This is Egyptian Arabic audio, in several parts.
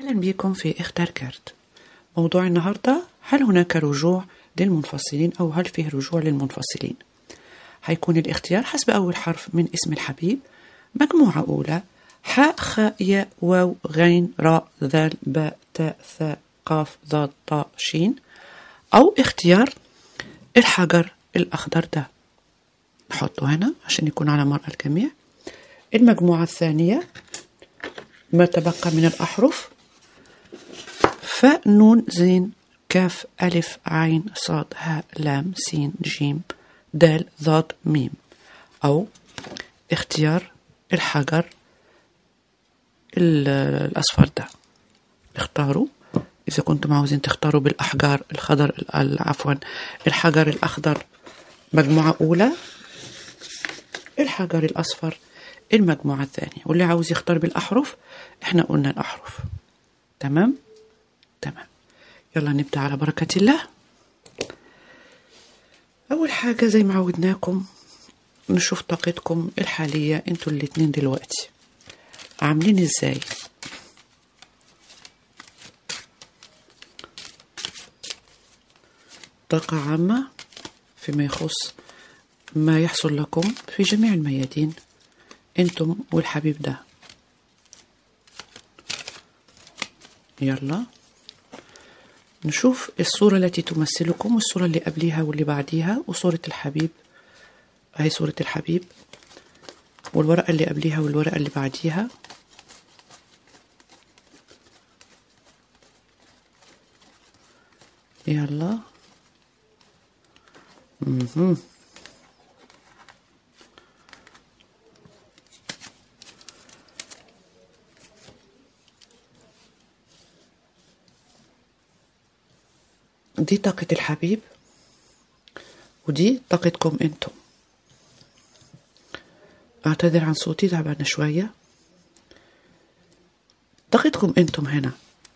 أهلا بكم في اختار كارت موضوع النهاردة هل هناك رجوع للمنفصلين أو هل فيه رجوع للمنفصلين هيكون الاختيار حسب أول حرف من اسم الحبيب مجموعة أولى حاء خاء ياء واو غين راء ذال باء تاء ثاء قاف ضاد طاء شين أو اختيار الحجر الأخضر ده نحطه هنا عشان يكون على مرأى الجميع المجموعة الثانية ما تبقى من الأحرف فاء نون زين كاف ألف عين صاد هاء لام سين جيم دال ضاد ميم أو اختيار الحجر ال- الأصفر ده اختاروا إذا كنتم عاوزين تختاروا بالأحجار الخضر ال- عفوا الحجر الأخضر مجموعة أولى الحجر الأصفر المجموعة الثانية واللي عاوز يختار بالأحرف احنا قلنا الأحرف تمام تمام يلا نبدأ على بركة الله أول حاجة زي ما عودناكم نشوف طاقتكم الحالية انتوا الاتنين دلوقتي عاملين ازاي طاقة عامة فيما يخص ما يحصل لكم في جميع الميادين انتم والحبيب ده يلا نشوف الصورة التي تمثلكم والصورة اللي قبليها واللي بعديها وصورة الحبيب هاي صورة الحبيب والورقة اللي قبليها والورقة اللي بعديها يلا مهم. دي طاقة الحبيب ودي طاقتكم انتم اعتذر عن صوتي تعبانة شوية طاقتكم انتم هنا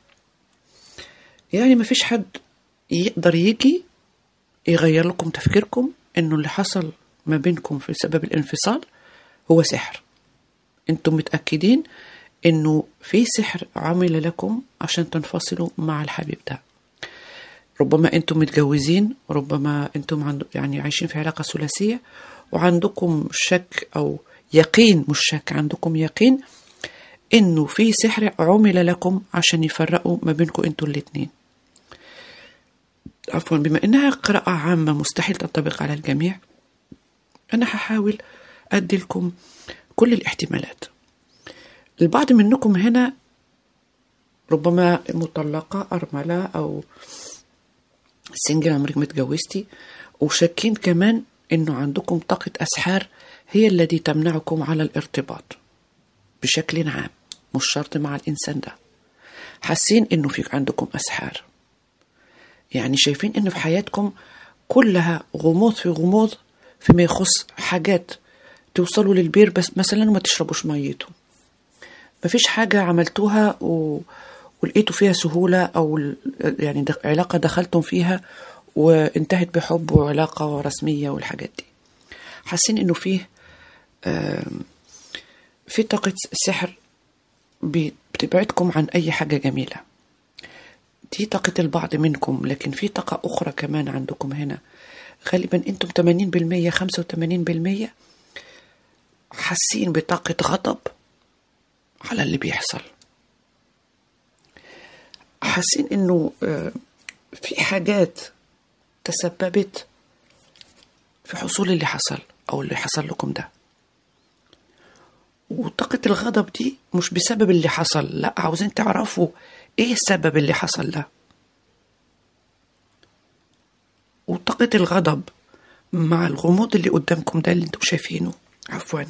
يعني ما فيش حد يقدر يجي يغير لكم تفكيركم انه اللي حصل ما بينكم في سبب الانفصال هو سحر انتم متأكدين انه في سحر عمل لكم عشان تنفصلوا مع الحبيب ده ربما انتم متجوزين ربما انتم عند يعني عايشين في علاقة ثلاثية وعندكم شك او يقين مش شك عندكم يقين انه في سحر عمل لكم عشان يفرقوا ما بينكم انتوا الاتنين عفوا بما انها قراءة عامة مستحيل تنطبق على الجميع انا هحاول ادي لكم كل الاحتمالات البعض منكم هنا ربما مطلقة أرملة أو سنجل عمرك ما اتجوزتي وشاكين كمان انه عندكم طاقة اسحار هي التي تمنعكم على الارتباط بشكل عام مش شرط مع الانسان ده حاسين انه في عندكم اسحار يعني شايفين انه في حياتكم كلها غموض في غموض فيما يخص حاجات توصلوا للبير بس مثلا وما تشربوش ميته مفيش حاجة عملتوها و... ولقيتوا فيها سهولة أو ال- يعني دخ... علاقة دخلتم فيها وانتهت بحب وعلاقة رسمية والحاجات دي حاسين إنه فيه آم، في طاقة سحر بي- بتبعدكم عن أي حاجة جميلة دي طاقة البعض منكم لكن في طاقة أخرى كمان عندكم هنا غالبا أنتم 80% 85% حاسين بطاقة غضب على اللي بيحصل حاسين انه آه، في حاجات تسببت في حصول اللي حصل او اللي حصل لكم ده وطاقة الغضب دي مش بسبب اللي حصل لا عاوزين تعرفوا ايه السبب اللي حصل ده وطاقة الغضب مع الغموض اللي قدامكم ده اللي انتم شايفينه عفوا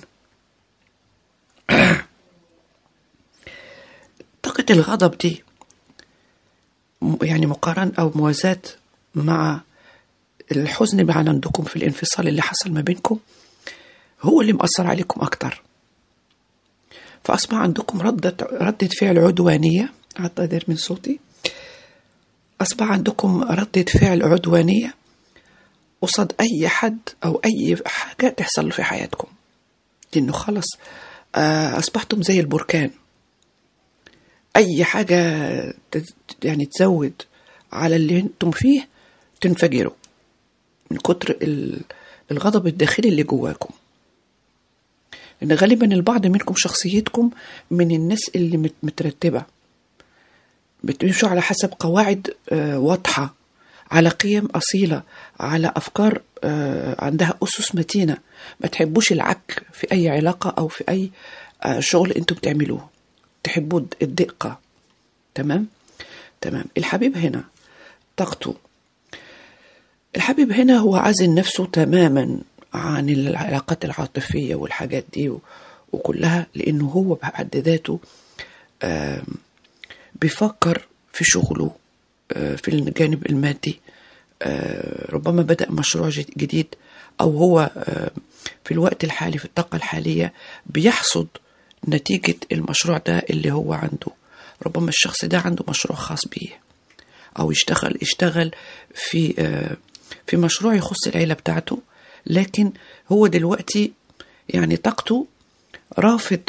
طاقة الغضب دي م- يعني مقارنة أو موازاة مع الحزن اللي عندكم في الانفصال اللي حصل ما بينكم هو اللي مأثر عليكم أكتر فأصبح عندكم ردة ردة فعل عدوانية أعتذر من صوتي أصبح عندكم ردة فعل عدوانية قصاد أي حد أو أي حاجة تحصل في حياتكم لأنه خلص آه، أصبحتم زي البركان اي حاجه ت- يعني تزود على اللي انتم فيه تنفجروا من كتر ال- الغضب الداخلي اللي جواكم لان غالبا البعض منكم شخصيتكم من الناس اللي مت- مترتبه بتمشوا على حسب قواعد آه، واضحه على قيم اصيله على افكار آه، عندها اسس متينه ما تحبوش العك في اي علاقه او في اي آه، شغل انتم بتعملوه تحبوا الدقه تمام تمام الحبيب هنا طاقته الحبيب هنا هو عازل نفسه تماما عن العلاقات العاطفية والحاجات دي و- وكلها لأنه هو بحد ذاته آم، بيفكر في شغله آه، في الجانب المادي آه، ربما بدأ مشروع جد- جديد أو هو آه، في الوقت الحالي في الطاقة الحالية بيحصد نتيجة المشروع ده اللي هو عنده ربما الشخص ده عنده مشروع خاص بيه او يشتغل يشتغل في آه، في مشروع يخص العيله بتاعته لكن هو دلوقتي يعني طاقته رافض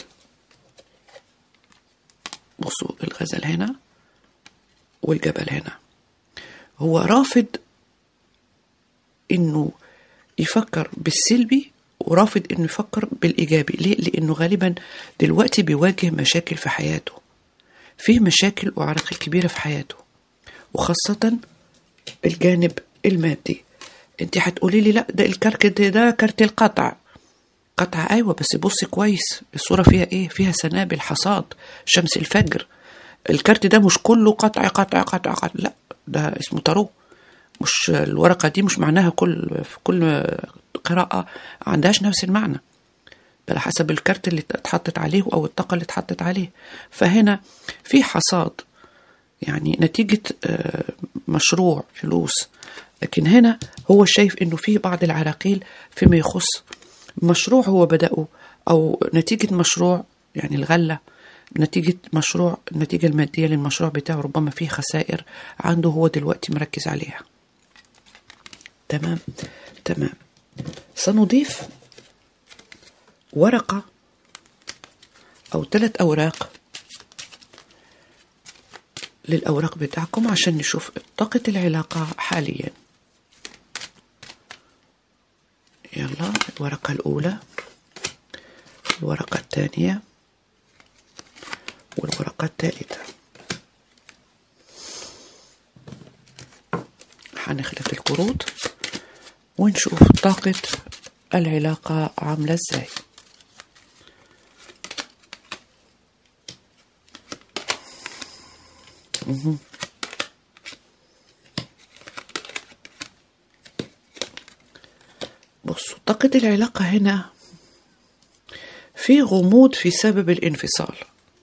بصوا الغزل هنا والجبل هنا هو رافض انه يفكر بالسلبي ورافض انه يفكر بالايجابي ليه لانه غالبا دلوقتي بيواجه مشاكل في حياته فيه مشاكل وعراقيل كبيره في حياته وخاصة الجانب المادي انت هتقولي لي لا ده الكارت ده, ده كارت القطع قطع ايوه بس بصي كويس الصورة فيها ايه فيها سنابل حصاد شمس الفجر الكارت ده مش كله قطع قطع قطع قطع لا ده اسمه تارو مش الورقة دي مش معناها كل في كل قراءة عندهاش نفس المعنى ده على حسب الكارت اللي اتحطت عليه او الطاقة اللي اتحطت عليه فهنا في حصاد يعني نتيجة آه، مشروع فلوس لكن هنا هو شايف انه في بعض العراقيل فيما يخص مشروع هو بدأه او نتيجة مشروع يعني الغلة نتيجة مشروع النتيجة المادية للمشروع بتاعه ربما فيه خسائر عنده هو دلوقتي مركز عليها تمام تمام سنضيف ورقة أو ثلاث أوراق للأوراق بتاعكم عشان نشوف طاقة العلاقة حاليا يلا الورقة الأولى الورقة الثانية والورقة الثالثة هنخلط الكروت ونشوف طاقة العلاقة عاملة ازاي مهم. بصوا طاقة العلاقة هنا في غموض في سبب الانفصال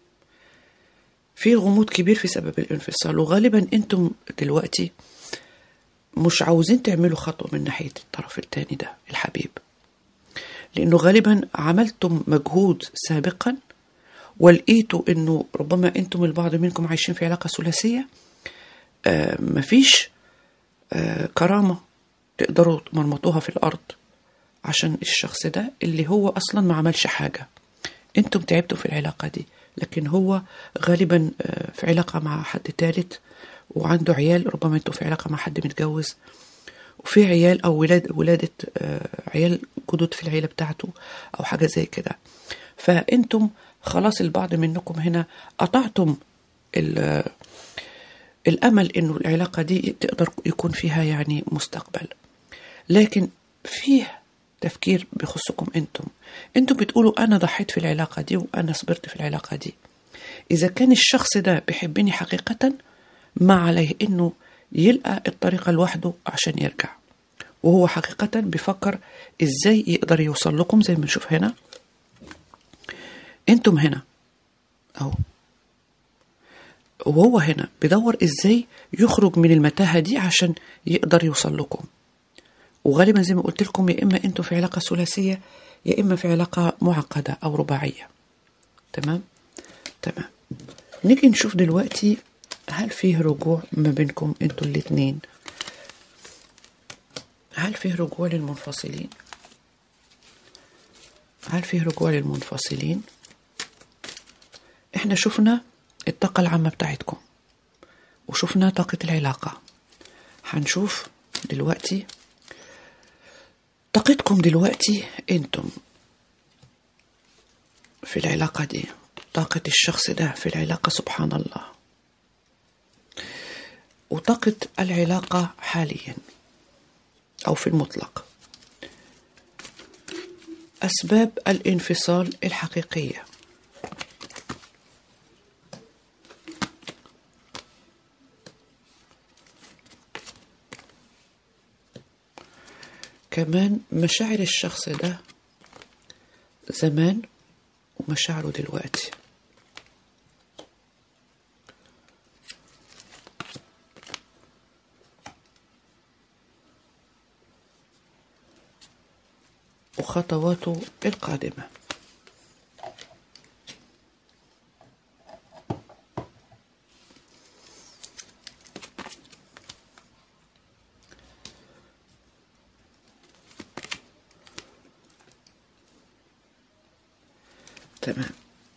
في غموض كبير في سبب الانفصال وغالبا انتم دلوقتي مش عاوزين تعملوا خطوة من ناحية الطرف التاني ده الحبيب لأنه غالبا عملتم مجهود سابقا ولقيتوا أنه ربما أنتم البعض منكم عايشين في علاقة ثلاثية آه مفيش آه كرامة تقدروا تمرمطوها في الأرض عشان الشخص ده اللي هو أصلا ما عملش حاجة أنتم تعبتوا في العلاقة دي لكن هو غالبا آه في علاقة مع حد تالت وعنده عيال ربما انتوا في علاقة مع حد متجوز وفي عيال او ولاد ولادة آه، عيال جدد في العيلة بتاعته او حاجة زي كده فانتم خلاص البعض منكم هنا قطعتم ال- الامل انه العلاقة دي تقدر يكون فيها يعني مستقبل لكن فيه تفكير بيخصكم انتم انتم بتقولوا انا ضحيت في العلاقة دي وانا صبرت في العلاقة دي اذا كان الشخص ده بيحبني حقيقة ما عليه انه يلقى الطريقة لوحده عشان يرجع وهو حقيقة بيفكر ازاي يقدر يوصل لكم زي ما نشوف هنا انتم هنا اهو وهو هنا بيدور ازاي يخرج من المتاهة دي عشان يقدر يوصل لكم وغالبا زي ما قلت لكم يا اما انتم في علاقة ثلاثية يا اما في علاقة معقدة او رباعية تمام تمام نيجي نشوف دلوقتي هل فيه رجوع ما بينكم انتوا الاتنين هل فيه رجوع للمنفصلين هل فيه رجوع للمنفصلين احنا شفنا الطاقة العامة بتاعتكم وشفنا طاقة العلاقة هنشوف دلوقتي طاقتكم دلوقتي انتم في العلاقة دي طاقة الشخص ده في العلاقة سبحان الله وطاقة العلاقة حاليا أو في المطلق أسباب الانفصال الحقيقية كمان مشاعر الشخص ده زمان ومشاعره دلوقتي وخطواته القادمة تمام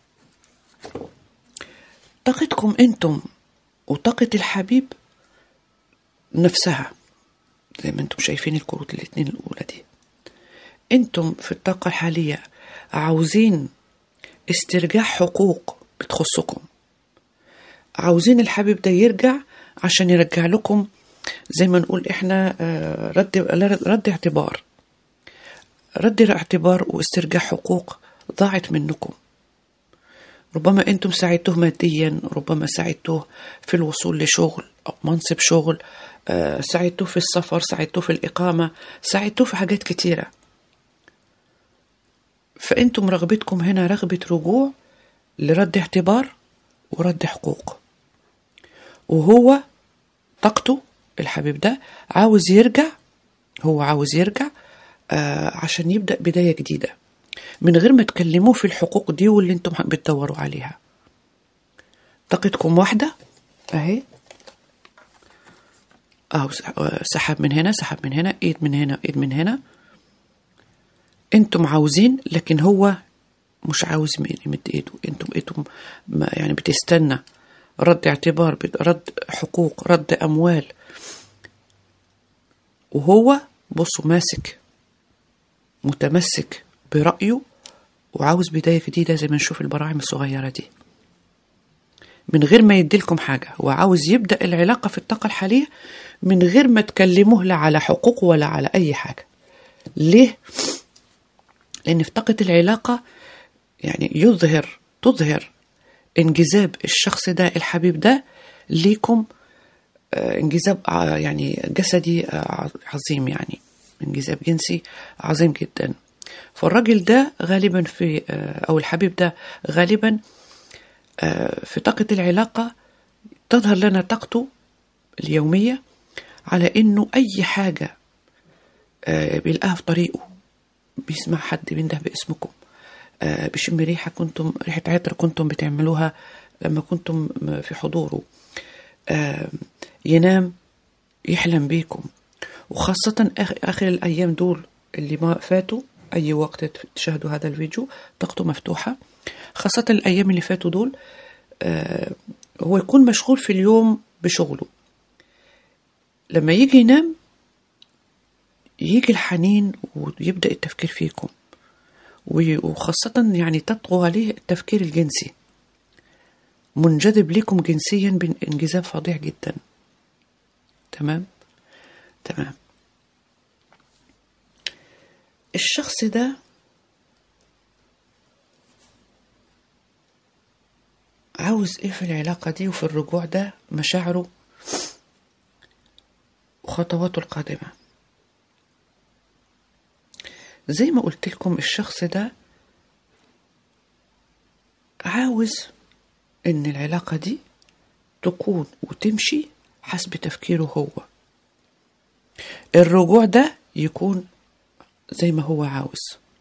طاقتكم انتم وطاقة الحبيب نفسها زي ما انتم شايفين الكروت الاتنين الأولى دي انتم في الطاقة الحالية عاوزين استرجاع حقوق بتخصكم عاوزين الحبيب ده يرجع عشان يرجع لكم زي ما نقول احنا آه، رد رد اعتبار رد الاعتبار واسترجاع حقوق ضاعت منكم ربما انتم ساعدتوه ماديا ربما ساعدتوه في الوصول لشغل او منصب شغل آه، ساعدتوه في السفر ساعدتوه في الإقامة ساعدتوه في حاجات كتيرة فأنتم رغبتكم هنا رغبة رجوع لرد اعتبار ورد حقوق وهو طاقته الحبيب ده عاوز يرجع هو عاوز يرجع آه عشان يبدأ بداية جديدة من غير ما تكلموه في الحقوق دي واللي انتم بتدوروا عليها طاقتكم واحدة اهي اه سحب من هنا سحب من هنا ايد من هنا ايد من هنا انتم عاوزين لكن هو مش عاوز يمد ايده انتم انتم يعني بتستنى رد اعتبار رد حقوق رد اموال وهو بصوا ماسك متمسك برأيه وعاوز بداية جديدة زي ما نشوف البراعم الصغيرة دي من غير ما يديلكم حاجة هو عاوز يبدأ العلاقة في الطاقة الحالية من غير ما تكلموه لا على حقوق ولا على أي حاجة ليه؟ لأن في طاقة العلاقة يعني يظهر تظهر انجذاب الشخص ده الحبيب ده ليكم آه، انجذاب آه، يعني جسدي آه، عظيم يعني انجذاب جنسي عظيم جدا فالراجل ده غالبا في أو الحبيب ده غالبا في طاقة العلاقة تظهر لنا طاقته اليومية على إنه أي حاجة بيلقاها في طريقه بيسمع حد بينده باسمكم بيشم ريحة كنتم ريحة عطر كنتم بتعملوها لما كنتم في حضوره ينام يحلم بيكم وخاصة آخر الأيام دول اللي ما فاتوا أي وقت تشاهدوا هذا الفيديو طاقته مفتوحة خاصة الأيام اللي فاتوا دول آه هو يكون مشغول في اليوم بشغله لما يجي ينام يجي الحنين ويبدأ التفكير فيكم وخاصة يعني تطغو عليه التفكير الجنسي منجذب لكم جنسيا بانجذاب فظيع جدا تمام تمام الشخص ده عاوز ايه في العلاقة دي وفي الرجوع ده مشاعره وخطواته القادمة زي ما قلت لكم الشخص ده عاوز ان العلاقة دي تكون وتمشي حسب تفكيره هو الرجوع ده يكون زي ما هو عاوز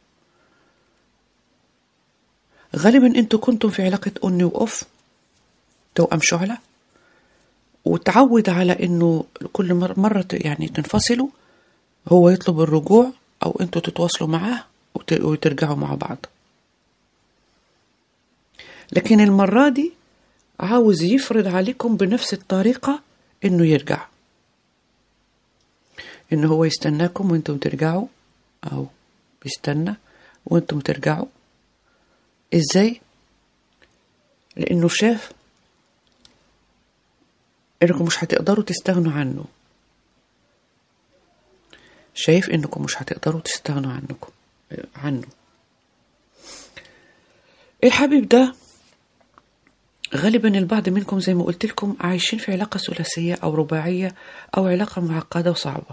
غالبا انتوا كنتم في علاقة أني وأوف توأم شعلة وتعود على انه كل مرة يعني تنفصلوا هو يطلب الرجوع او انتوا تتواصلوا معاه وترجعوا مع بعض لكن المرة دي عاوز يفرض عليكم بنفس الطريقة إنه يرجع إن هو يستناكم وإنتم ترجعوا أو بيستنى وإنتم ترجعوا إزاي؟ لأنه شاف إنكم مش هتقدروا تستغنوا عنه شايف إنكم مش هتقدروا تستغنوا عنكم عنه الحبيب ده غالبا البعض منكم زي ما قلت لكم عايشين في علاقة ثلاثية أو رباعية أو علاقة معقدة وصعبة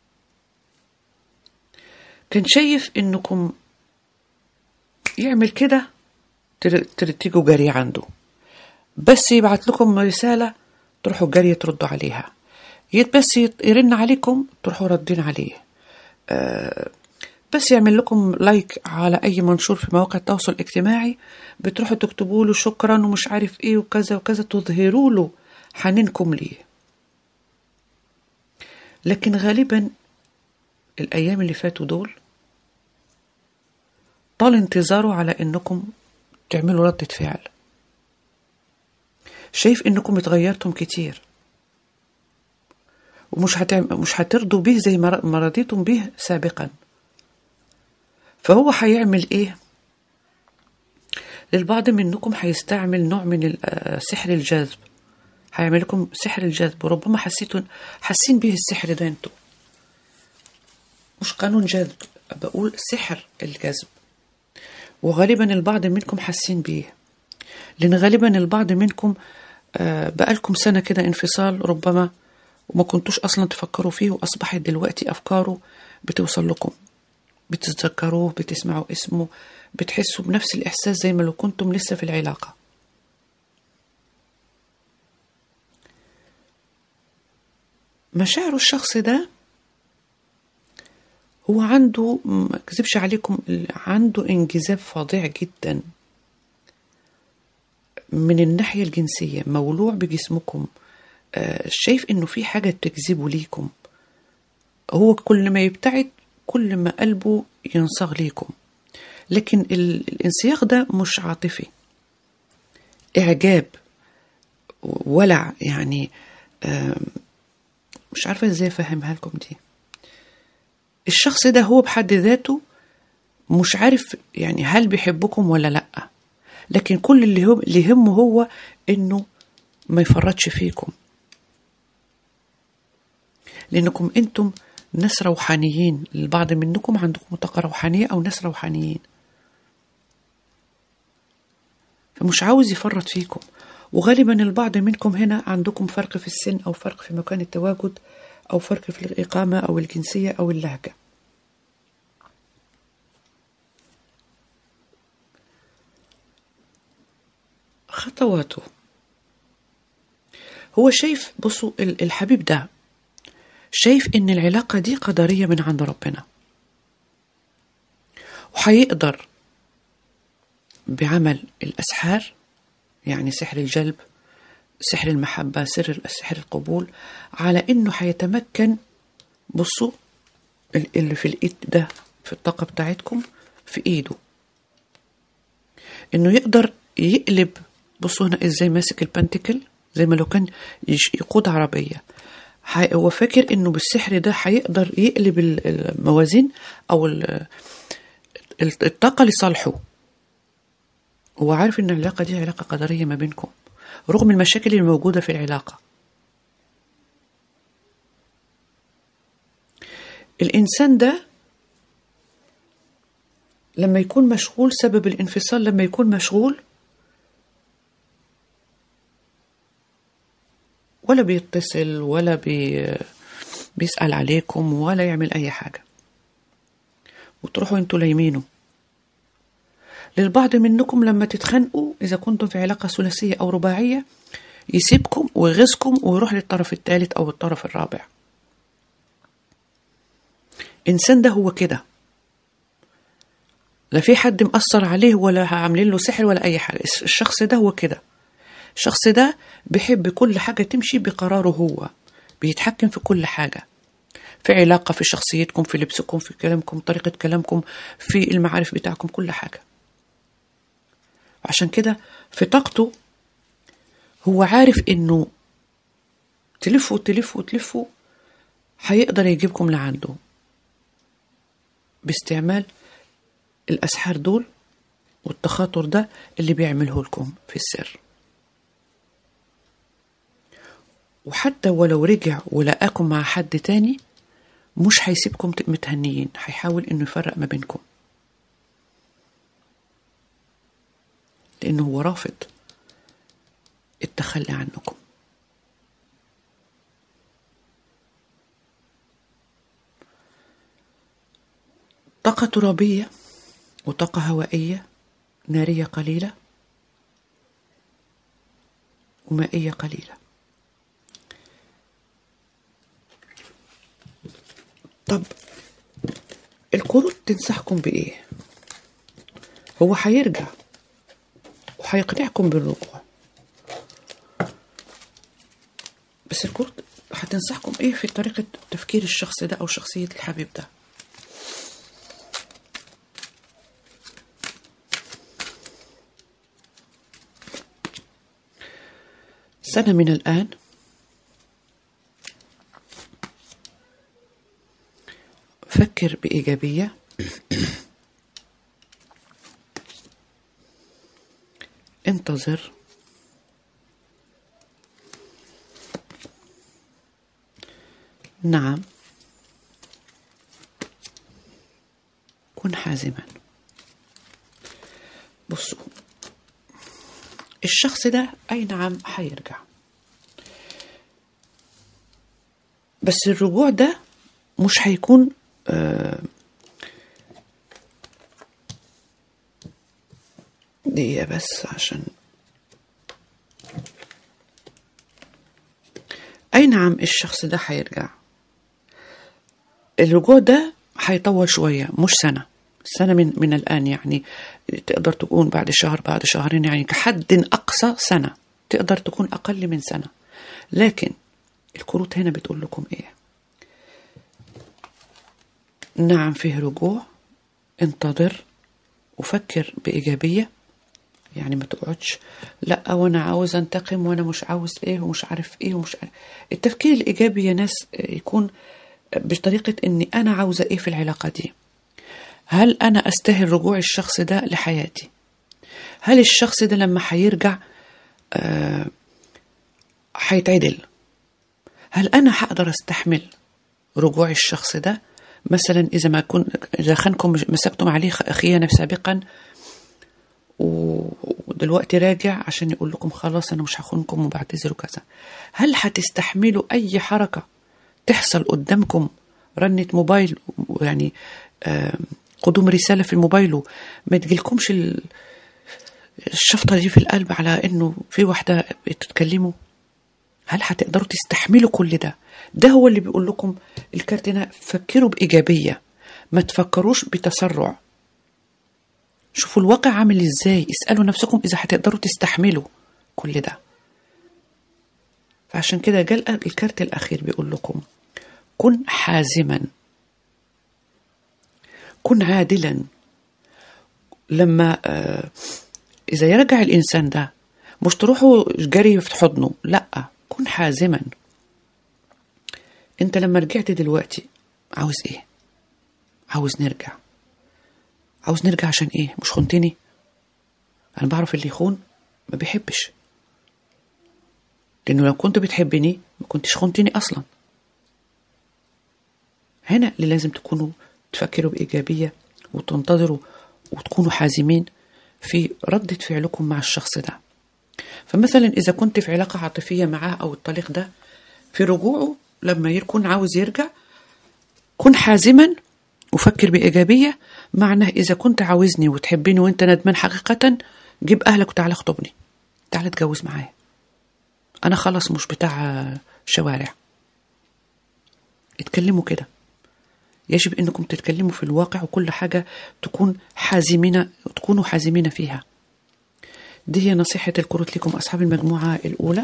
كان شايف إنكم يعمل كده تر- تر- تيجوا جري عنده بس يبعت لكم رسالة تروحوا جري تردوا عليها يت- بس يت- يرن عليكم تروحوا ردين عليه آه، بس يعمل لكم لايك على أي منشور في مواقع التواصل الاجتماعي بتروحوا تكتبوا له شكرا ومش عارف ايه وكذا وكذا تظهروا له حنينكم ليه لكن غالبا الأيام اللي فاتوا دول طال انتظاره على انكم تعملوا ردة فعل شايف انكم اتغيرتم كتير ومش هتعم... مش هترضوا به زي ما ر- ما رضيتم به سابقا فهو هيعمل ايه للبعض منكم هيستعمل نوع من ال- آه، سحر الجذب هيعمل لكم سحر الجذب وربما حسيتوا حاسين به السحر ده انتوا مش قانون جذب بقول سحر الجذب وغالبا البعض منكم حاسين بيه لأن غالبا البعض منكم آه، بقالكم سنة كده انفصال ربما وما كنتوش أصلا تفكروا فيه وأصبحت دلوقتي أفكاره بتوصل لكم بتتذكروه بتسمعوا اسمه بتحسوا بنفس الإحساس زي ما لو كنتم لسه في العلاقة مشاعر الشخص ده هو عنده ما اكذبش عليكم عنده انجذاب فظيع جدا من الناحية الجنسية مولوع بجسمكم آه، شايف انه في حاجة تجذبه ليكم هو كل ما يبتعد كل ما قلبه ينصاغ ليكم لكن ال- الانسياق ده مش عاطفي اعجاب ولع يعني آم، مش عارفة ازاي افهمها لكم دي الشخص ده هو بحد ذاته مش عارف يعني هل بيحبكم ولا لأ لكن كل اللي هو اللي يهمه هو انه ما يفرطش فيكم لانكم انتم ناس روحانيين البعض منكم عندكم طاقة روحانية او ناس روحانيين فمش عاوز يفرط فيكم وغالبا البعض منكم هنا عندكم فرق في السن او فرق في مكان التواجد او فرق في الاقامة او الجنسية او اللهجة خطواته هو شايف بصوا ال- الحبيب ده شايف ان العلاقة دي قدرية من عند ربنا وهيقدر بعمل الأسحار يعني سحر الجلب سحر المحبة سر سحر القبول على انه هيتمكن بصوا ال- اللي في الايد ده في الطاقة بتاعتكم في ايده انه يقدر يقلب بصوا هنا ازاي ماسك البنتكل زي ما لو كان يش- يقود عربية ح- هو فاكر انه بالسحر ده هيقدر يقلب ال- الموازين او ال- ال- الطاقة لصالحه هو عارف ان العلاقة دي علاقة قدرية ما بينكم رغم المشاكل الموجودة في العلاقة الإنسان ده لما يكون مشغول سبب الانفصال لما يكون مشغول ولا بيتصل ولا بي بيسأل عليكم ولا يعمل أي حاجة وتروحوا انتوا لايمينه للبعض منكم لما تتخانقوا إذا كنتم في علاقة ثلاثية أو رباعية يسيبكم ويغيظكم ويروح للطرف الثالث أو الطرف الرابع إنسان ده هو كده لا في حد مأثر عليه ولا عاملين له سحر ولا أي حاجة الشخص ده هو كده الشخص ده بيحب كل حاجة تمشي بقراره هو بيتحكم في كل حاجة في علاقة في شخصيتكم في لبسكم في كلامكم طريقة كلامكم في المعارف بتاعكم كل حاجة عشان كده في طاقته هو عارف انه تلفوا تلفوا تلفوا هيقدر يجيبكم لعنده باستعمال الأسحار دول والتخاطر ده اللي بيعمله لكم في السر وحتى ولو رجع ولقاكم مع حد تاني مش هيسيبكم متهنيين هيحاول انه يفرق ما بينكم لانه هو رافض التخلي عنكم طاقة ترابية وطاقة هوائية نارية قليلة ومائية قليلة طب الكروت تنصحكم بإيه؟ هو هيرجع وهيقنعكم بالرجوع بس الكروت هتنصحكم إيه في طريقة تفكير الشخص ده أو شخصية الحبيب ده؟ سنة من الآن فكر بإيجابية انتظر نعم كن حازما بصوا الشخص ده أي نعم هيرجع بس الرجوع ده مش هيكون آه دقيقة بس عشان أي نعم الشخص ده هيرجع الرجوع ده هيطول شوية مش سنة سنة من من الآن يعني تقدر تكون بعد شهر بعد شهرين يعني كحد أقصى سنة تقدر تكون أقل من سنة لكن الكروت هنا بتقول لكم إيه نعم فيه رجوع انتظر وفكر بإيجابية يعني ما تقعدش لا وانا عاوز انتقم وانا مش عاوز ايه ومش عارف ايه ومش عارف. التفكير الايجابي يا ناس يكون بطريقه اني انا عاوزه ايه في العلاقه دي هل انا استاهل رجوع الشخص ده لحياتي هل الشخص ده لما هيرجع آه هيتعدل هل انا هقدر استحمل رجوع الشخص ده مثلا اذا ما كن اذا خانكم مسكتم عليه خيانه سابقا ودلوقتي راجع عشان يقول لكم خلاص انا مش هخونكم وبعتذر وكذا هل هتستحملوا اي حركه تحصل قدامكم رنة موبايل يعني آه قدوم رسالة في الموبايل ما تجيلكمش الشفطة دي في القلب على انه في واحدة بتتكلموا هل هتقدروا تستحملوا كل ده ده هو اللي بيقول لكم الكارت هنا فكروا بإيجابية ما تفكروش بتسرع شوفوا الواقع عامل ازاي اسألوا نفسكم إذا هتقدروا تستحملوا كل ده فعشان كده جاء الكارت الأخير بيقول لكم كن حازما كن عادلا لما آه إذا يرجع الإنسان ده مش تروحوا جري في حضنه لأ كن حازما انت لما رجعت دلوقتي عاوز ايه عاوز نرجع عاوز نرجع عشان ايه مش خنتني انا بعرف اللي يخون ما بيحبش لانه لو كنت بتحبني ما كنتش خنتني اصلا هنا اللي لازم تكونوا تفكروا بايجابيه وتنتظروا وتكونوا حازمين في ردة فعلكم مع الشخص ده فمثلا إذا كنت في علاقة عاطفية معاه أو الطليق ده في رجوعه لما يكون عاوز يرجع كن حازما وفكر بإيجابية معناه إذا كنت عاوزني وتحبني وأنت ندمان حقيقة جيب أهلك وتعالى اخطبني تعالى اتجوز معايا أنا خلاص مش بتاع شوارع اتكلموا كده يجب انكم تتكلموا في الواقع وكل حاجة تكون حازمين تكونوا حازمين فيها دي هي نصيحة الكروت لكم أصحاب المجموعة الأولى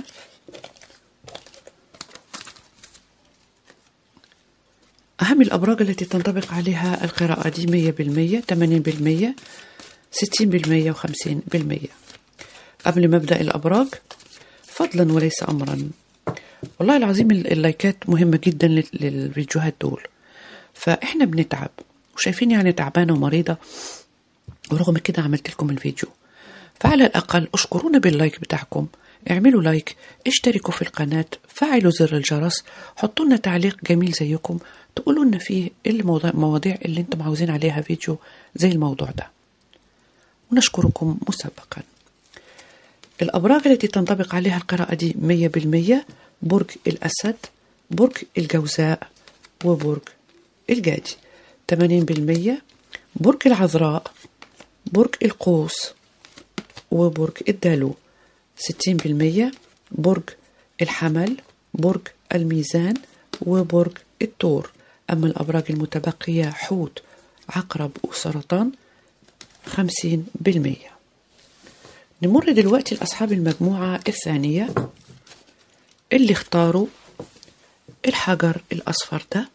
أهم الأبراج التي تنطبق عليها القراءة دي مية بالمية تمانين بالمية ستين بالمية وخمسين بالمية قبل ما أبدأ الأبراج فضلا وليس أمرا والله العظيم ال- اللايكات مهمة جدا لل- للفيديوهات دول فإحنا بنتعب وشايفين يعني تعبانة ومريضة ورغم كده عملت لكم الفيديو فعلى الأقل اشكرونا باللايك بتاعكم اعملوا لايك اشتركوا في القناة فعلوا زر الجرس حطوا لنا تعليق جميل زيكم تقولوا لنا فيه ايه المواضيع المواضيع اللي انتم عاوزين عليها فيديو زي الموضوع ده ونشكركم مسبقا الأبراج التي تنطبق عليها القراءة دي مية بالمية برج الأسد برج الجوزاء وبرج الجدي تمانين بالمية برج العذراء برج القوس وبرج الدلو ستين بالمية برج الحمل برج الميزان وبرج الثور أما الأبراج المتبقية حوت عقرب وسرطان خمسين بالمية نمر دلوقتي لأصحاب المجموعة الثانية اللي اختاروا الحجر الأصفر ده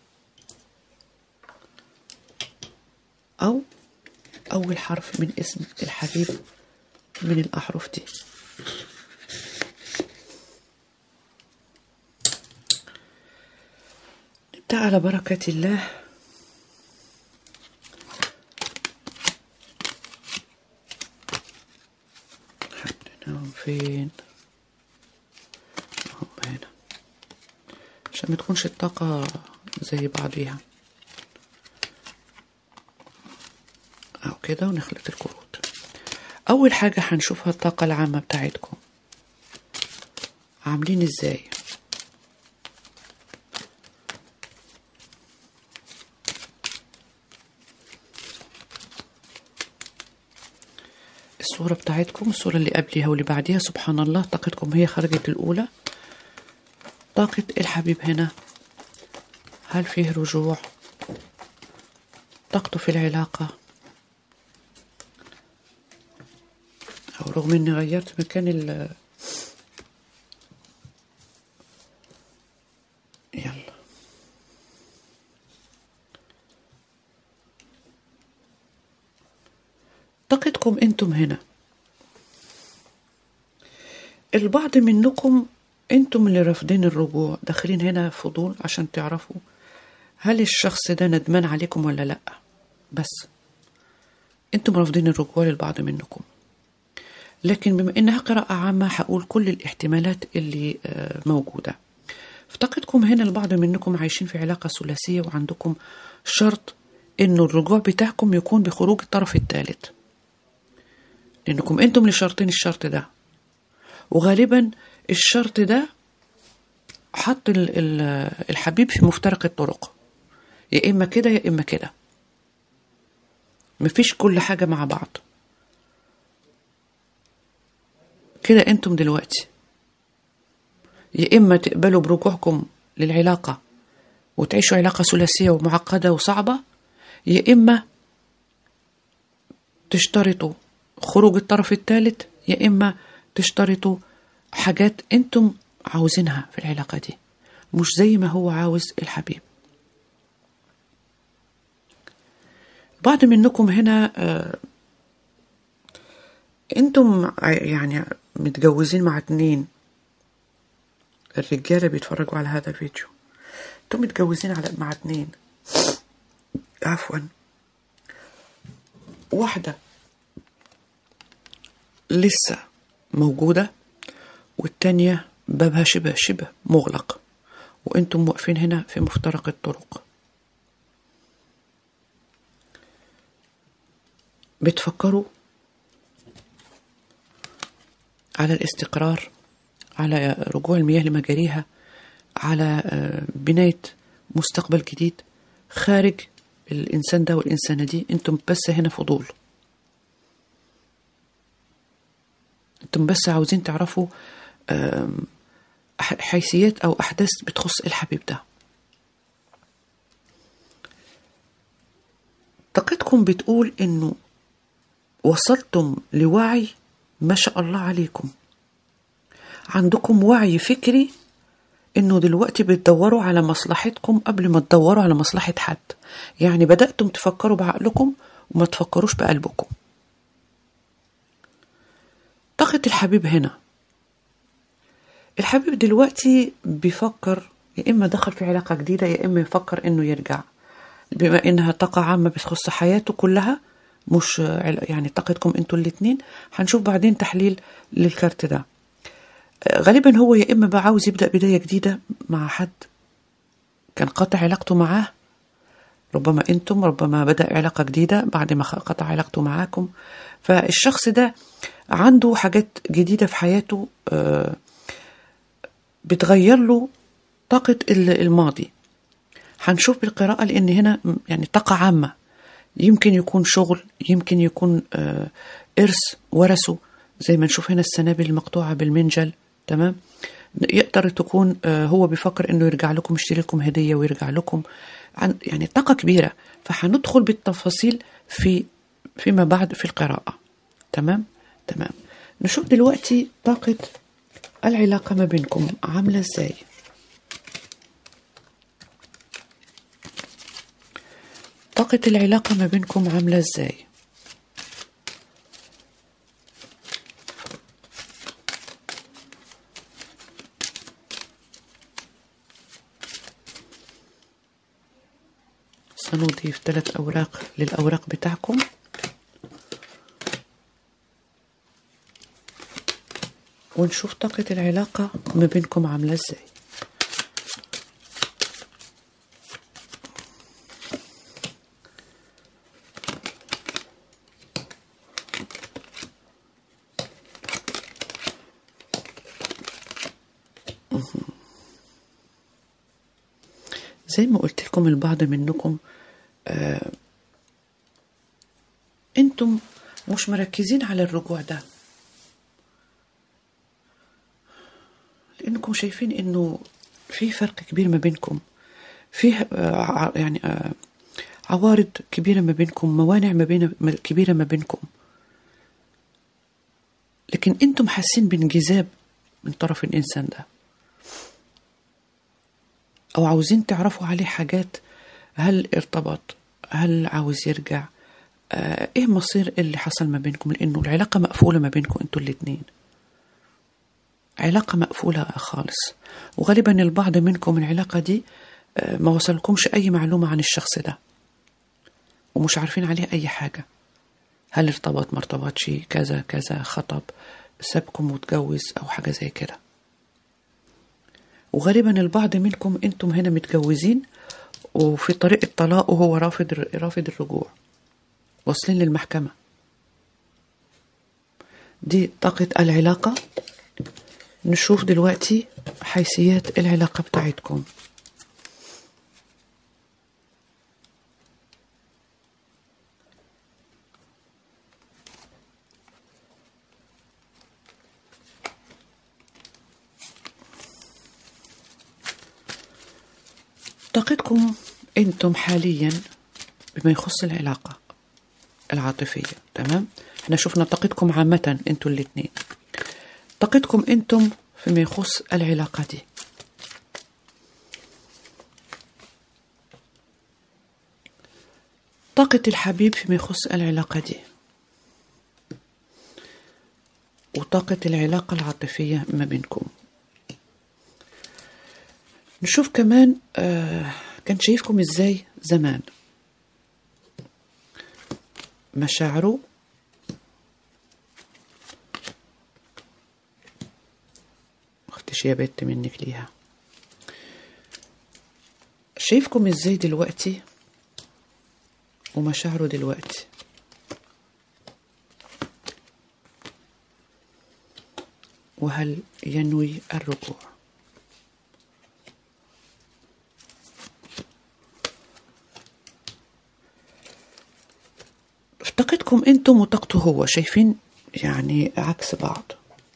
أو أول حرف من اسم الحبيب من الأحرف دي نبدأ على بركة الله حطيناهم فين هم هنا عشان ما تكونش الطاقة زي بعضيها أو كده ونخلط الكروت أول حاجة هنشوفها الطاقة العامة بتاعتكم عاملين ازاي الصورة بتاعتكم الصورة اللي قبليها واللي بعديها سبحان الله طاقتكم هي خرجت الأولى طاقة الحبيب هنا هل فيه رجوع طاقته في العلاقة أو رغم إني غيرت مكان ال يلا طاقتكم انتم هنا البعض منكم انتم اللي رافضين الرجوع داخلين هنا فضول عشان تعرفوا هل الشخص ده ندمان عليكم ولا لا بس انتم رافضين الرجوع للبعض منكم لكن بما انها قراءة عامة هقول كل الاحتمالات اللي آه، موجودة في طاقتكم هنا البعض منكم عايشين في علاقة ثلاثية وعندكم شرط انه الرجوع بتاعكم يكون بخروج الطرف الثالث لانكم انتم اللي شرطين الشرط ده وغالبا الشرط ده حط ال- ال- الحبيب في مفترق الطرق يا اما كده يا اما كده مفيش كل حاجة مع بعض كده انتم دلوقتي يا اما تقبلوا برجوعكم للعلاقة وتعيشوا علاقة ثلاثية ومعقدة وصعبة يا اما تشترطوا خروج الطرف الثالث يا اما تشترطوا حاجات انتم عاوزينها في العلاقة دي مش زي ما هو عاوز الحبيب بعض منكم هنا آه، انتم ع- يعني متجوزين مع اتنين الرجالة بيتفرجوا على هذا الفيديو انتم متجوزين على مع اتنين عفوا واحدة لسه موجودة والتانية بابها شبه شبه مغلق وانتم واقفين هنا في مفترق الطرق بتفكروا على الاستقرار على رجوع المياه لمجاريها على آه، بناية مستقبل جديد خارج الإنسان ده والإنسانة دي انتم بس هنا فضول انتم بس عاوزين تعرفوا آم، ح- حيثيات أو أحداث بتخص الحبيب ده طاقتكم بتقول إنه وصلتم لوعي ما شاء الله عليكم عندكم وعي فكري انه دلوقتي بتدوروا على مصلحتكم قبل ما تدوروا على مصلحة حد يعني بدأتم تفكروا بعقلكم وما تفكروش بقلبكم طاقة الحبيب هنا الحبيب دلوقتي بيفكر يا إما دخل في علاقة جديدة يا إما يفكر إنه يرجع بما إنها طاقة عامة بتخص حياته كلها مش عل- يعني طاقتكم انتوا الاتنين هنشوف بعدين تحليل للكارت ده آه، غالبا هو يا إما بقى عاوز يبدأ بداية جديدة مع حد كان قاطع علاقته معاه ربما انتم ربما بدأ علاقة جديدة بعد ما خ- قطع علاقته معاكم فالشخص ده عنده حاجات جديدة في حياته آه، بتغير له طاقة ال- الماضي هنشوف بالقراءة لأن هنا م- يعني طاقة عامة يمكن يكون شغل يمكن يكون آه، إرث ورثه زي ما نشوف هنا السنابل المقطوعة بالمنجل تمام يقدر تكون آه، هو بيفكر انه يرجع لكم يشتري لكم هدية ويرجع لكم عن يعني طاقة كبيرة فهندخل بالتفاصيل في فيما بعد في القراءة تمام تمام نشوف دلوقتي طاقة العلاقة ما بينكم عاملة ازاي طاقة العلاقة ما بينكم عاملة ازاي سنضيف ثلاث أوراق للأوراق بتاعكم ونشوف طاقة العلاقة ما بينكم عاملة ازاي زي ما قلت لكم البعض منكم آه انتم مش مركزين على الرجوع ده لانكم شايفين انه في فرق كبير ما بينكم فيه آه ع- يعني آه عوارض كبيرة ما بينكم موانع ما بين ما- كبيرة ما بينكم لكن انتم حاسين بانجذاب من طرف الانسان ده او عاوزين تعرفوا عليه حاجات هل ارتبط هل عاوز يرجع آه ايه مصير اللي حصل ما بينكم لانه العلاقه مقفوله ما بينكم انتوا الاتنين علاقه مقفوله خالص وغالبا البعض منكم العلاقه دي آه ما وصلكمش اي معلومه عن الشخص ده ومش عارفين عليه اي حاجه هل ارتبط ما ارتبطش كذا كذا خطب سابكم واتجوز او حاجه زي كده وغالبا البعض منكم انتم هنا متجوزين وفي طريق الطلاق وهو رافض رافض الرجوع واصلين للمحكمة دي طاقة العلاقة نشوف دلوقتي حيثيات العلاقة بتاعتكم طاقتكم انتم حاليا بما يخص العلاقة العاطفية تمام احنا شفنا طاقتكم عامة انتم الاتنين طاقتكم انتم فيما يخص العلاقة دي طاقة الحبيب فيما يخص العلاقة دي وطاقة العلاقة العاطفية ما بينكم نشوف كمان آه كان شايفكم ازاي زمان مشاعره اختش يا بت منك ليها شايفكم ازاي دلوقتي ومشاعره دلوقتي وهل ينوي الرجوع في طاقتكم انتم وطاقته هو شايفين يعني عكس بعض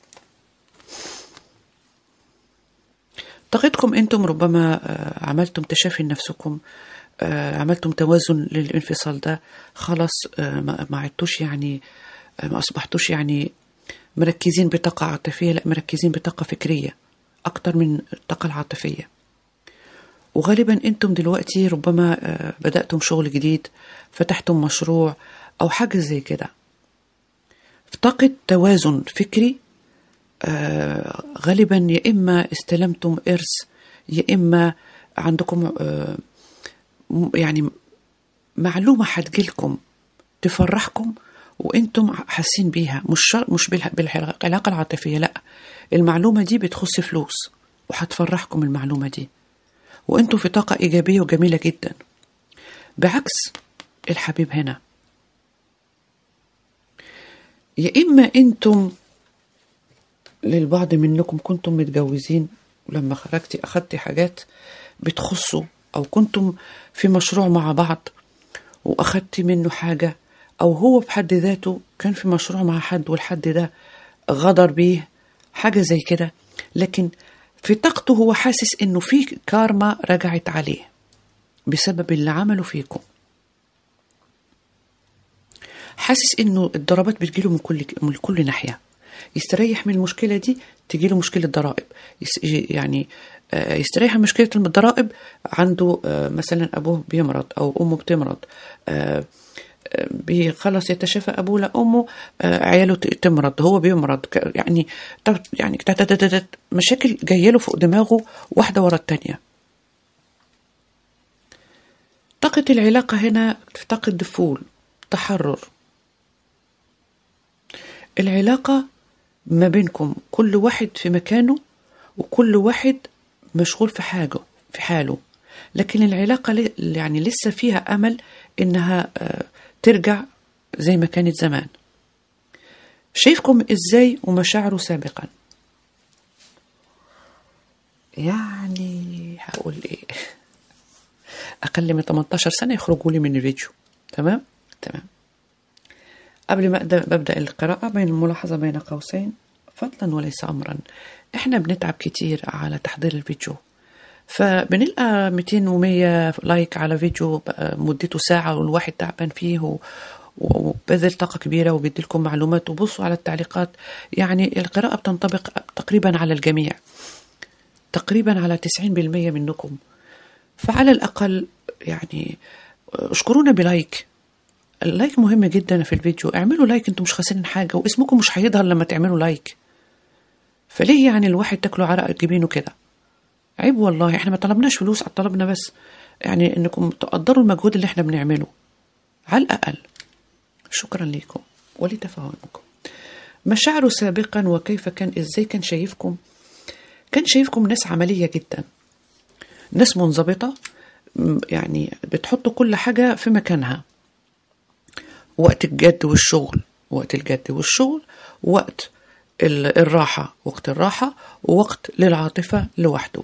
طاقتكم انتم ربما آه، عملتم تشافي لنفسكم آه، عملتم توازن للانفصال ده خلاص آه، ما ما عدتوش يعني آه، ما اصبحتوش يعني مركزين بطاقة عاطفية لا مركزين بطاقة فكرية أكتر من الطاقة العاطفية وغالبا انتم دلوقتي ربما آه، بدأتم شغل جديد فتحتم مشروع أو حاجة زي كده في طاقة توازن فكري آه غالبا يا إما استلمتم إرث يا إما عندكم آه م- يعني معلومة هتجيلكم تفرحكم وانتم حاسين بيها مش شر... مش بالع- بالعلاقة العاطفية لا المعلومة دي بتخص فلوس وهتفرحكم المعلومة دي وانتم في طاقة إيجابية وجميلة جدا بعكس الحبيب هنا يا إما أنتم للبعض منكم كنتم متجوزين ولما خرجتي أخدتي حاجات بتخصوا أو كنتم في مشروع مع بعض وأخدتي منه حاجة أو هو بحد ذاته كان في مشروع مع حد والحد ده غدر بيه حاجة زي كده لكن في طاقته هو حاسس إنه في كارما رجعت عليه بسبب اللي عمله فيكم حاسس انه الضربات بتجيله من كل من كل ناحيه يستريح من المشكله دي تجيله مشكله ضرائب يس- يعني آه، يستريح من مشكله الضرائب عنده آه، مثلا ابوه بيمرض او امه بتمرض آه، آه، بيخلص يتشافى ابوه لامه آه، عياله ت- تمرض هو بيمرض ك- يعني ت- يعني تت- تت- تت- مشاكل جايه له فوق دماغه واحده ورا التانيه طاقة العلاقة هنا طاقة دفول تحرر العلاقة ما بينكم كل واحد في مكانه وكل واحد مشغول في حاجه في حاله لكن العلاقة ل- يعني لسه فيها أمل إنها آه، ترجع زي ما كانت زمان شايفكم إزاي ومشاعره سابقا يعني هقول إيه أقل من 18 سنة يخرجوا لي من الفيديو تمام تمام قبل ما أبدأ ببدأ القراءة بين الملاحظة بين قوسين فضلا وليس أمرا إحنا بنتعب كتير على تحضير الفيديو فبنلقى 200 و100 لايك على فيديو بقى مدته ساعة والواحد تعبان فيه و- وبذل طاقة كبيرة وبيدي لكم معلومات وبصوا على التعليقات يعني القراءة بتنطبق تقريبا على الجميع تقريبا على 90% منكم فعلى الأقل يعني اشكرونا بلايك اللايك مهم جدا في الفيديو اعملوا لايك انتم مش خاسرين حاجة واسمكم مش هيظهر لما تعملوا لايك فليه يعني الواحد تاكلوا عرق جبينه كده عيب والله احنا ما طلبناش فلوس طلبنا بس يعني انكم تقدروا المجهود اللي احنا بنعمله على الأقل شكرا لكم ولتفاهمكم مشاعره سابقا وكيف كان ازاي كان شايفكم كان شايفكم ناس عملية جدا ناس منضبطة م- يعني بتحطوا كل حاجة في مكانها وقت الجد والشغل وقت الجد والشغل وقت ال- الراحة وقت الراحة ووقت للعاطفة لوحده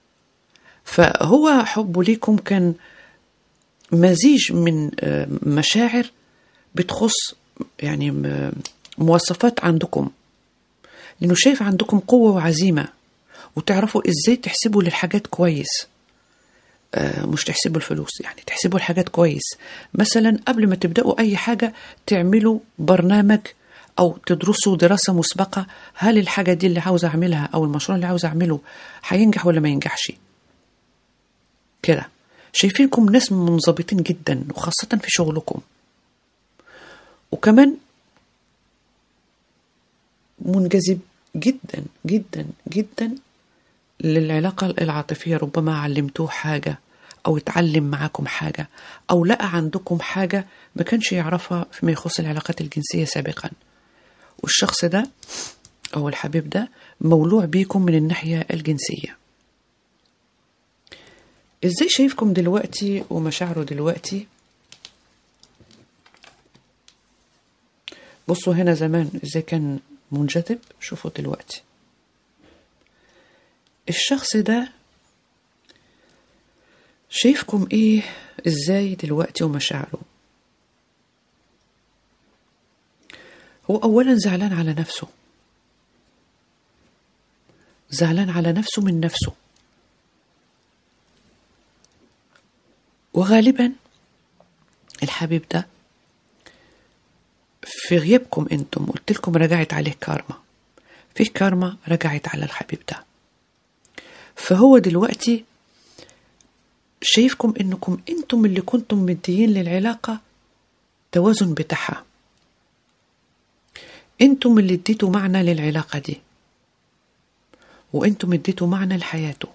فهو حبه ليكم كان مزيج من آه، مشاعر بتخص يعني م- مواصفات عندكم لأنه شايف عندكم قوة وعزيمة وتعرفوا إزاي تحسبوا للحاجات كويس آه، مش تحسبوا الفلوس يعني تحسبوا الحاجات كويس مثلا قبل ما تبدأوا أي حاجة تعملوا برنامج أو تدرسوا دراسة مسبقة هل الحاجة دي اللي عاوز أعملها أو المشروع اللي عاوز أعمله هينجح ولا ما ينجحش كده شايفينكم ناس منضبطين جدا وخاصة في شغلكم وكمان منجذب جدا جدا جدا للعلاقة العاطفية ربما علمتوه حاجة أو اتعلم معاكم حاجة أو لقى عندكم حاجة ما كانش يعرفها فيما يخص العلاقات الجنسية سابقا والشخص ده أو الحبيب ده مولوع بيكم من الناحية الجنسية ازاي شايفكم دلوقتي ومشاعره دلوقتي بصوا هنا زمان ازاي كان منجذب شوفوا دلوقتي الشخص ده شايفكم ايه ازاي دلوقتي ومشاعره هو اولا زعلان على نفسه زعلان على نفسه من نفسه وغالبا الحبيب ده في غيابكم انتم قلت لكم رجعت عليه كارما في كارما رجعت على الحبيب ده فهو دلوقتي شايفكم انكم انتم اللي كنتم مديين للعلاقة توازن بتاعها انتم اللي اديتوا معنى للعلاقة دي وانتم اديتوا معنى لحياته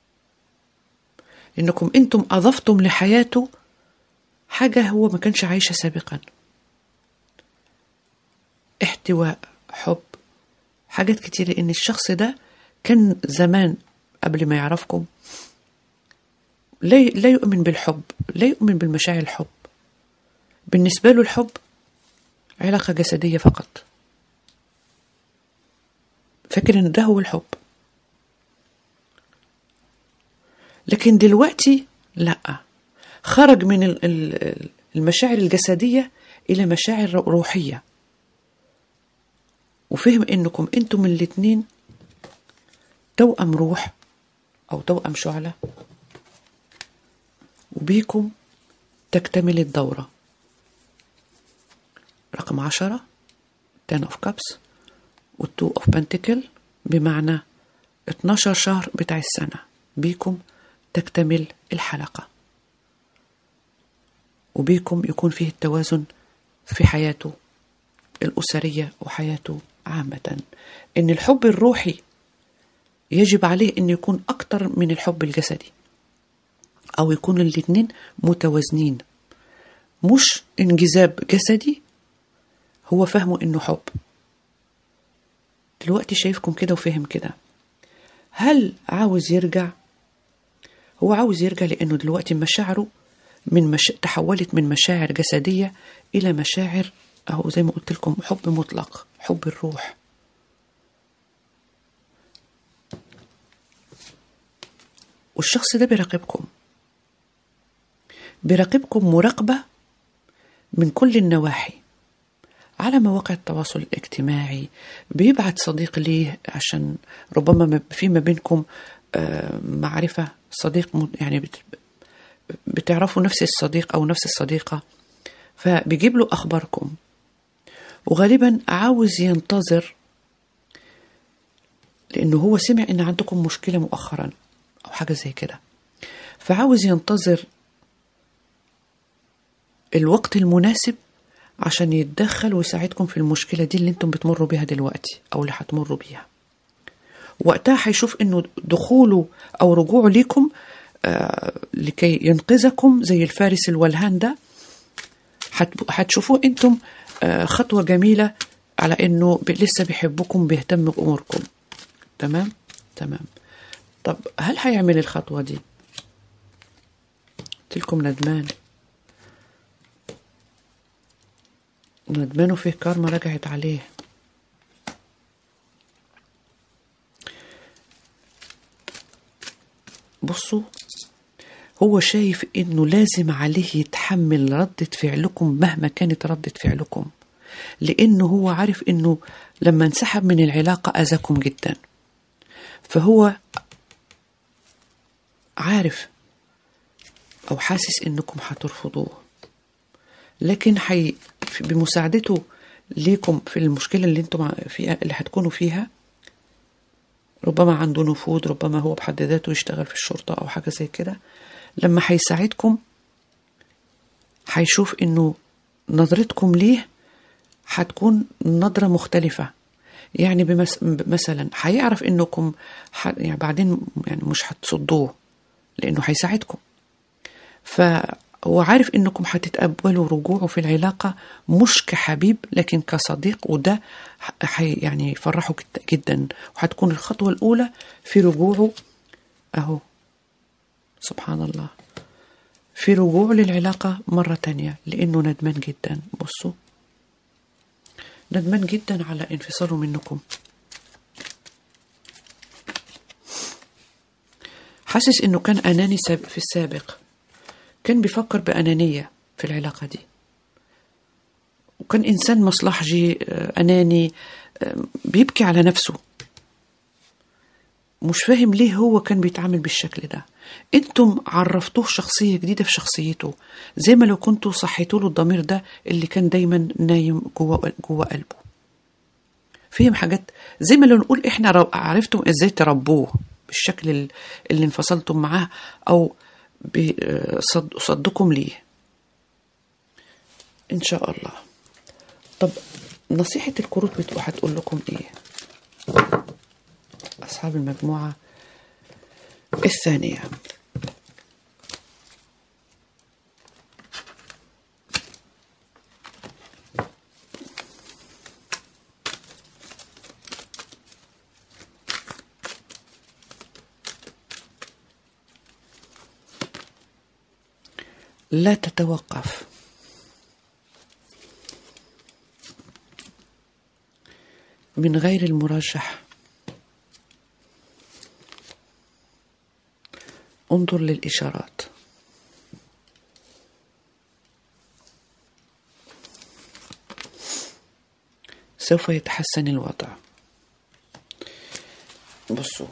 لانكم انتم اضفتم لحياته حاجه هو ما كانش عايشها سابقا احتواء حب حاجات كتير ان الشخص ده كان زمان قبل ما يعرفكم لا لا يؤمن بالحب لا يؤمن بالمشاعر الحب بالنسبة له الحب علاقة جسدية فقط فاكر ان ده هو الحب لكن دلوقتي لا خرج من ال- ال- المشاعر الجسدية إلى مشاعر روحية وفهم انكم انتم الاتنين توأم روح او توأم شعلة وبيكم تكتمل الدورة رقم عشرة ten of cups والتو of pentacle بمعنى 12 شهر بتاع السنة بيكم تكتمل الحلقة وبيكم يكون فيه التوازن في حياته الأسرية وحياته عامة إن الحب الروحي يجب عليه أن يكون أكتر من الحب الجسدي أو يكون الاتنين متوازنين مش انجذاب جسدي هو فهمه إنه حب دلوقتي شايفكم كده وفهم كده هل عاوز يرجع هو عاوز يرجع لأنه دلوقتي مشاعره من مش... تحولت من مشاعر جسدية إلى مشاعر أهو زي ما قلت لكم حب مطلق حب الروح والشخص ده بيراقبكم بيراقبكم مراقبة من كل النواحي على مواقع التواصل الاجتماعي بيبعت صديق ليه عشان ربما ما- في ما بينكم آه، معرفة صديق م- يعني بت- بتعرفوا نفس الصديق أو نفس الصديقة فبيجيب له أخباركم وغالبا عاوز ينتظر لأنه هو سمع إن عندكم مشكلة مؤخرا أو حاجة زي كده فعاوز ينتظر الوقت المناسب عشان يتدخل ويساعدكم في المشكلة دي اللي انتم بتمروا بيها دلوقتي أو اللي هتمروا بيها وقتها هيشوف انه دخوله او رجوعه ليكم آه لكي ينقذكم زي الفارس الولهان ده هت- هتشوفوه انتم آه خطوة جميلة على انه ب- لسه بيحبكم بيهتم باموركم تمام تمام طب هل هيعمل الخطوة دي قلت لكم ندمان ندمان وفيه كارما رجعت عليه بصوا هو شايف انه لازم عليه يتحمل ردة فعلكم مهما كانت ردة فعلكم لانه هو عارف انه لما انسحب من العلاقة اذاكم جدا فهو عارف او حاسس انكم هترفضوه لكن حي في- بمساعدته ليكم في المشكلة اللي انتم فيها اللي هتكونوا فيها ربما عنده نفوذ ربما هو بحد ذاته يشتغل في الشرطة أو حاجة زي كده لما هيساعدكم هيشوف إنه نظرتكم ليه هتكون نظرة مختلفة يعني بمس... مثلا هيعرف إنكم ح... يعني بعدين يعني مش هتصدوه لأنه هيساعدكم فهو عارف انكم هتتقبلوا رجوعه في العلاقه مش كحبيب لكن كصديق وده حي يعني يفرحه جد- جدا وهتكون الخطوه الاولى في رجوعه اهو سبحان الله في رجوع للعلاقه مره تانية لانه ندمان جدا بصوا ندمان جدا على انفصاله منكم حاسس انه كان اناني ساب- في السابق كان بيفكر بأنانية في العلاقة دي وكان إنسان مصلحجي آه، أناني آه، بيبكي على نفسه مش فاهم ليه هو كان بيتعامل بالشكل ده انتم عرفتوه شخصية جديدة في شخصيته زي ما لو كنتوا صحيتوا له الضمير ده اللي كان دايما نايم جوه جوه قلبه فهم حاجات زي ما لو نقول احنا رو- عرفتم ازاي تربوه بالشكل ال- اللي انفصلتم معاه او ب- آه، صد- صدكم ليه ان شاء الله طب نصيحة الكروت بتبقى هتقول لكم ايه اصحى أصحاب المجموعة الثانية لا تتوقف من غير المرجح انظر للإشارات سوف يتحسن الوضع بصوا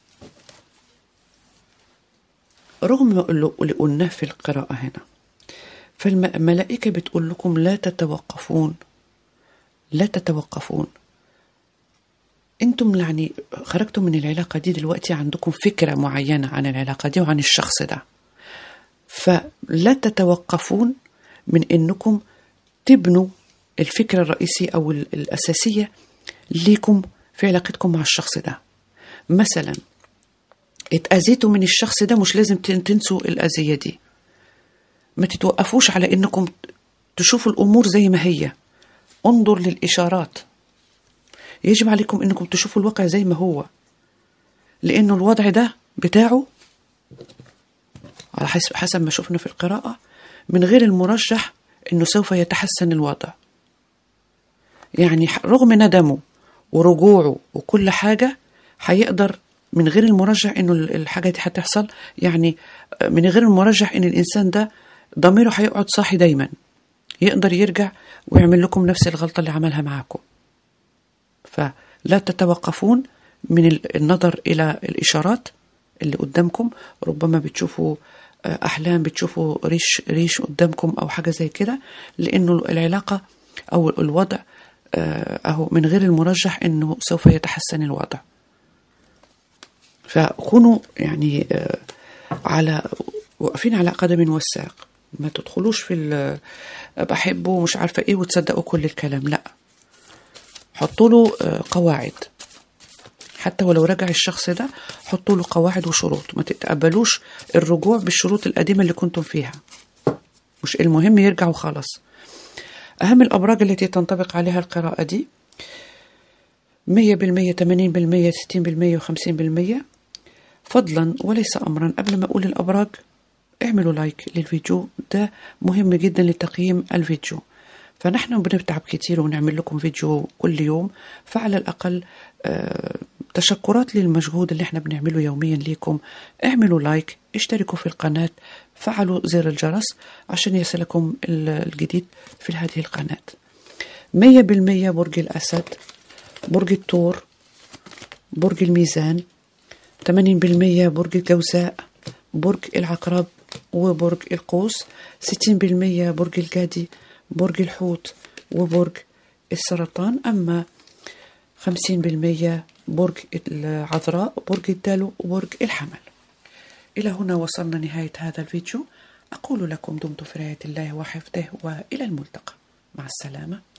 رغم اللي قلناه في القراءة هنا فالملائكة بتقول لكم لا تتوقفون لا تتوقفون انتم يعني خرجتم من العلاقة دي دلوقتي عندكم فكرة معينة عن العلاقة دي وعن الشخص ده فلا تتوقفون من انكم تبنوا الفكرة الرئيسية او الاساسية ليكم في علاقتكم مع الشخص ده مثلا اتأذيتوا من الشخص ده مش لازم تنسوا الأذية دي ما تتوقفوش على انكم تشوفوا الامور زي ما هي انظر للاشارات يجب عليكم انكم تشوفوا الواقع زي ما هو لانه الوضع ده بتاعه على حسب ما شفنا في القراءة من غير المرجح انه سوف يتحسن الوضع يعني رغم ندمه ورجوعه وكل حاجة هيقدر من غير المرجح انه الحاجة دي هتحصل يعني من غير المرجح ان الانسان ده ضميره هيقعد صاحي دايما يقدر يرجع ويعمل لكم نفس الغلطة اللي عملها معاكم فلا تتوقفون من النظر إلى الإشارات اللي قدامكم ربما بتشوفوا أحلام بتشوفوا ريش ريش قدامكم أو حاجة زي كده لأنه العلاقة أو الوضع أهو من غير المرجح أنه سوف يتحسن الوضع فكونوا يعني على واقفين على قدم والساق ما تدخلوش في بحبه ومش عارفة ايه وتصدقوا كل الكلام لا حطوا له قواعد حتى ولو رجع الشخص ده حطوا له قواعد وشروط ما تتقبلوش الرجوع بالشروط القديمة اللي كنتم فيها مش المهم يرجع وخلاص أهم الأبراج التي تنطبق عليها القراءة دي مية بالمية تمانين بالمية ستين بالمية وخمسين بالمية فضلا وليس أمرا قبل ما أقول الأبراج اعملوا لايك للفيديو ده مهم جدا لتقييم الفيديو فنحن بنتعب كتير ونعمل لكم فيديو كل يوم فعلى الأقل آه تشكرات للمجهود اللي احنا بنعمله يوميا ليكم اعملوا لايك اشتركوا في القناة فعلوا زر الجرس عشان يصلكم الجديد في هذه القناة مية بالمية برج الأسد برج الثور برج الميزان 80% برج الجوزاء برج العقرب وبرج القوس 60% برج الجدي برج الحوت وبرج السرطان أما 50% برج العذراء برج الدلو وبرج الحمل إلى هنا وصلنا نهاية هذا الفيديو أقول لكم دمتم في رعاية الله وحفظه وإلى الملتقى مع السلامة